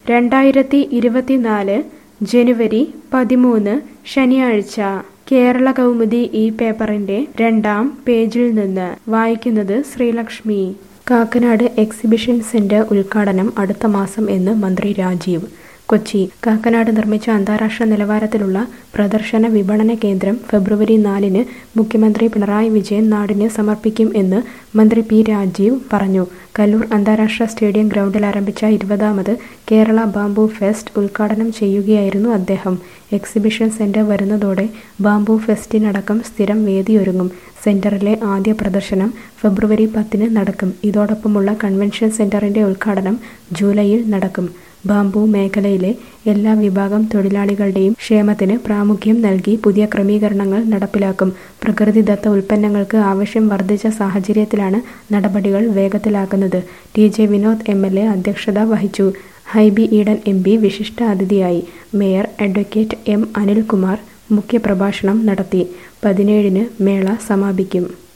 രണ്ടായിരത്തി ഇരുപത്തിനാല് ജനുവരി പതിമൂന്ന് ശനിയാഴ്ച കേരള കൗമുദി ഈ പേപ്പറിന്റെ രണ്ടാം പേജിൽ നിന്ന് വായിക്കുന്നത് ശ്രീലക്ഷ്മി കാക്കനാട് എക്സിബിഷൻ സെന്റർ ഉദ്ഘാടനം അടുത്ത മാസം എന്ന് മന്ത്രി രാജീവ് കൊച്ചി കാക്കനാട് നിർമ്മിച്ച അന്താരാഷ്ട്ര നിലവാരത്തിലുള്ള പ്രദർശന വിപണന കേന്ദ്രം ഫെബ്രുവരി നാലിന് മുഖ്യമന്ത്രി പിണറായി വിജയൻ നാടിന് സമർപ്പിക്കും എന്ന് മന്ത്രി പി രാജീവ് പറഞ്ഞു കല്ലൂർ അന്താരാഷ്ട്ര സ്റ്റേഡിയം ഗ്രൗണ്ടിൽ ആരംഭിച്ച ഇരുപതാമത് കേരള ബാംബു ഫെസ്റ്റ് ഉദ്ഘാടനം ചെയ്യുകയായിരുന്നു അദ്ദേഹം എക്സിബിഷൻ സെന്റർ വരുന്നതോടെ ബാംബു ഫെസ്റ്റിനടക്കം സ്ഥിരം വേദിയൊരുങ്ങും സെന്ററിലെ ആദ്യ പ്രദർശനം ഫെബ്രുവരി പത്തിന് നടക്കും ഇതോടൊപ്പമുള്ള കൺവെൻഷൻ സെന്ററിന്റെ ഉദ്ഘാടനം ജൂലൈയിൽ നടക്കും ബാംബു മേഖലയിലെ എല്ലാ വിഭാഗം തൊഴിലാളികളുടെയും ക്ഷേമത്തിന് പ്രാമുഖ്യം നൽകി പുതിയ ക്രമീകരണങ്ങൾ നടപ്പിലാക്കും പ്രകൃതിദത്ത ഉൽപ്പന്നങ്ങൾക്ക് ആവശ്യം വർദ്ധിച്ച സാഹചര്യത്തിലാണ് നടപടികൾ വേഗത്തിലാക്കുന്നത് T J Vinod M L A അധ്യക്ഷത വഹിച്ചു ഹൈബി ഈഡൻ എം പി വിശിഷ്ട അതിഥിയായി മേയർ അഡ്വക്കേറ്റ് എം അനിൽകുമാർ മുഖ്യപ്രഭാഷണം നടത്തി പതിനേഴിന് മേള സമാപിക്കും